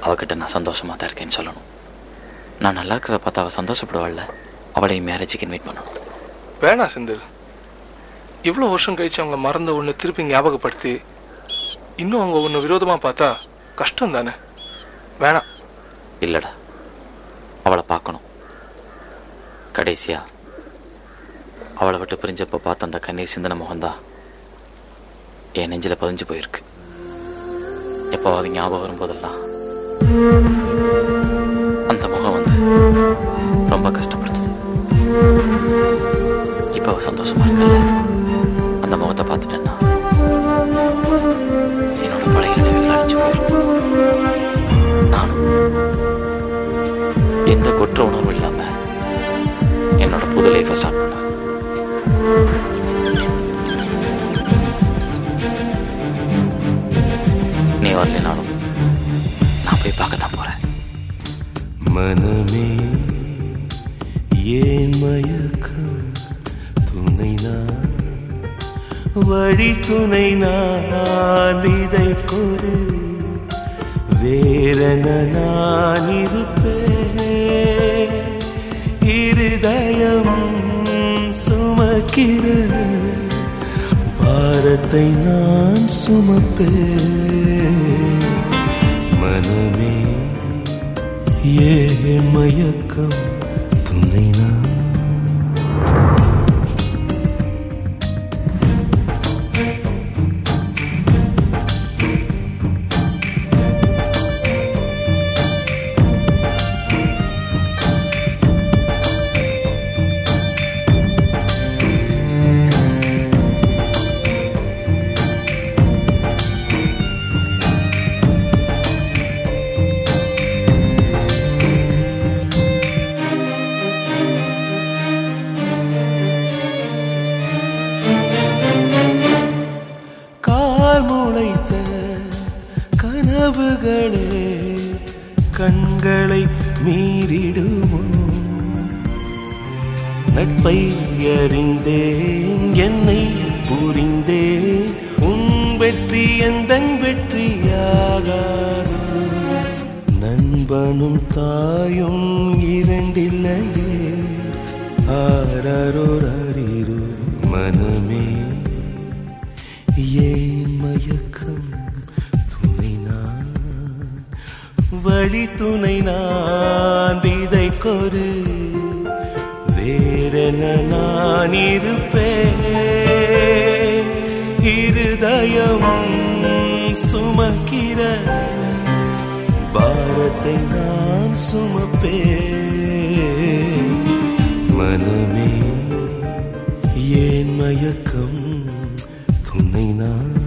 அவகிட்ட நான் சந்தோஷமாக தான் இருக்கேன்னு சொல்லணும் நான் நல்லா இருக்கிறத பார்த்து அவள் சந்தோஷப்படுவாள்ல அவளையும் மேரேஜுக்கு இன்வைட் பண்ணணும் வேணாம் செந்தில் இவ்வளோ வருஷம் கழிச்சு அவங்க மறந்த ஒன்று திருப்பி ஞாபகப்படுத்தி இன்னும் அவங்க ஒன்று விரோதமாக பார்த்தா கஷ்டம் தானே வேணாம் இல்லைடா அவளை பார்க்கணும் கடைசியா அவளை விட்டு பிரிஞ்சப்போ பார்த்த அந்த கண்ணீர் சிந்தன முகம்தான் என் நெஞ்சில் பதிஞ்சு போயிருக்கு எப்போ அது ஞாபகம் வரும்போதெல்லாம் அந்த முகம் வந்து ரொம்ப கஷ்டப்படுத்துது இப்போ அவ சந்தோஷமா இருக்கல அந்த முகத்தை பார்த்துட்டேன்னா என்னோட பழைய நினைவுகள் அழிஞ்சு போயிருக்கும் நானும் எந்த குற்ற உணர்வும் இல்லாம என்னோட புது லைஃபை ஸ்டார்ட் பண்ணேன் நீ வரலைனாலும் நான் போய் பார்க்க தான் போறேன் மனமே ஏன் மயக்கம் துணை நான் வழி துணை நான் இதை கொரு வேறென நான் இருப்பேன் இருதயம் சுமக்கிற பாரத்தை நான் சுமப்பேன் மனமே ஏன் மயக்கம் துணை நான் கால் முளைத்த கனவுகளே கண்களை மீறிடுமோ நட்பை அறிந்தேன் என்னை புரிந்தேன் உன் வெற்றி எந்த வெற்றியாகாது நண்பனும் தாயும் இரண்டில்லையே ஆரரோர் அறிரு மனமே ஏன் மயக்கம் துணை நான் வழி துணை நான் விதை கொரு வேறென நான் இருப்பேன் இருதயம் சுமக்கிற பாரத்தை நான் சுமப்பேன் மனமே ஏன் மயக்கம் துணை நான்